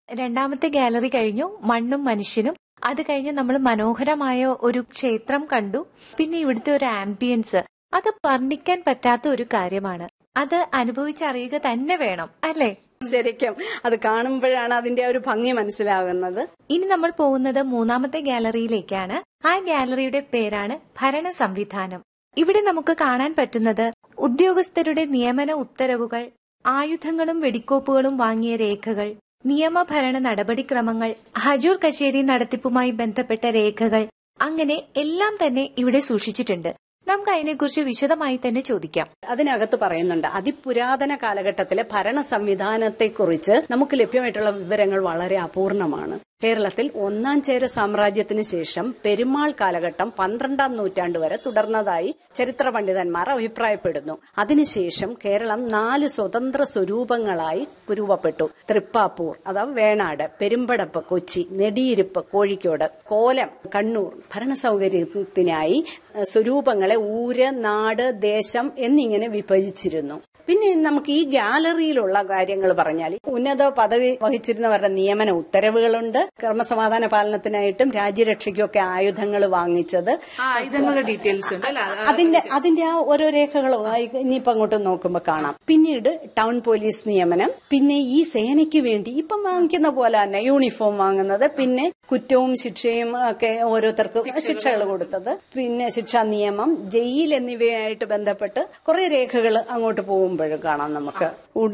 രണ്ടാമത്തെ ഗാലറി കഴിഞ്ഞു മണ്ണും മനുഷ്യനും അത് കഴിഞ്ഞ് നമ്മൾ മനോഹരമായ ഒരു ക്ഷേത്രം കണ്ടു പിന്നെ ഇവിടുത്തെ ഒരു ആംബിയൻസ് അത് വർണ്ണിക്കാൻ പറ്റാത്ത ഒരു കാര്യമാണ് അത് അനുഭവിച്ചറിയുക തന്നെ വേണം അല്ലേ ശരിക്കും അത് കാണുമ്പോഴാണ് അതിന്റെ ആ ഒരു ഭംഗി മനസ്സിലാകുന്നത് ഇനി നമ്മൾ പോകുന്നത് മൂന്നാമത്തെ ഗാലറിയിലേക്കാണ് ആ ഗാലറിയുടെ പേരാണ് ഭരണ സംവിധാനം ഇവിടെ നമുക്ക് കാണാൻ പറ്റുന്നത് ഉദ്യോഗസ്ഥരുടെ നിയമന ഉത്തരവുകൾ ആയുധങ്ങളും വെടിക്കോപ്പുകളും വാങ്ങിയ രേഖകൾ നിയമഭരണ നടപടിക്രമങ്ങൾ ഹജൂർ കച്ചേരി നടത്തിപ്പുമായി ബന്ധപ്പെട്ട രേഖകൾ അങ്ങനെ എല്ലാം തന്നെ ഇവിടെ സൂക്ഷിച്ചിട്ടുണ്ട് നമുക്ക് അതിനെക്കുറിച്ച് വിശദമായി തന്നെ ചോദിക്കാം അതിനകത്ത് പറയുന്നുണ്ട് അതിപുരാതന കാലഘട്ടത്തിലെ ഭരണ സംവിധാനത്തെക്കുറിച്ച് നമുക്ക് ലഭ്യമായിട്ടുള്ള വിവരങ്ങൾ വളരെ അപൂർണമാണ് കേരളത്തിൽ ഒന്നാം ചേര സാമ്രാജ്യത്തിന് ശേഷം പെരുമാൾ കാലഘട്ടം പന്ത്രണ്ടാം നൂറ്റാണ്ട് വരെ തുടർന്നതായി ചരിത്ര പണ്ഡിതന്മാർ അഭിപ്രായപ്പെടുന്നു അതിനുശേഷം കേരളം നാല് സ്വതന്ത്ര സ്വരൂപങ്ങളായി രൂപപ്പെട്ടു തൃപ്പാപ്പൂർ അഥവാ വേണാട് പെരുമ്പടപ്പ് കൊച്ചി നെടിയിരുപ്പ് കോഴിക്കോട് കോലം കണ്ണൂർ ഭരണ സൗകര്യത്തിനായി സ്വരൂപങ്ങളെ ഊര് നാട് ദേശം എന്നിങ്ങനെ വിഭജിച്ചിരുന്നു പിന്നെ നമുക്ക് ഈ ഗാലറിയിലുള്ള കാര്യങ്ങൾ പറഞ്ഞാൽ ഉന്നത പദവി വഹിച്ചിരുന്നവരുടെ നിയമന ഉത്തരവുകളുണ്ട് ക്രമസമാധാന പാലനത്തിനായിട്ടും രാജ്യരക്ഷയ്ക്കും ഒക്കെ ആയുധങ്ങൾ വാങ്ങിച്ചത് ആയുധങ്ങളുടെ ഡീറ്റെയിൽസ് ഉണ്ട് അല്ല അതിന്റെ അതിന്റെ ആ ഓരോ രേഖകളും ആ ഇനിയിപ്പോ അങ്ങോട്ട് നോക്കുമ്പോ കാണാം പിന്നീട് ടൗൺ പോലീസ് നിയമനം പിന്നെ ഈ സേനയ്ക്ക് വേണ്ടി ഇപ്പം വാങ്ങിക്കുന്ന പോലെ തന്നെ യൂണിഫോം വാങ്ങുന്നത് പിന്നെ കുറ്റവും ശിക്ഷയും ഒക്കെ ഓരോരുത്തർക്കും ശിക്ഷകൾ കൊടുത്തത് പിന്നെ ശിക്ഷാ നിയമം ജയിൽ എന്നിവയായിട്ട് ബന്ധപ്പെട്ട് കുറെ രേഖകൾ അങ്ങോട്ട് പോകുമ്പോഴും കാണാം നമുക്ക്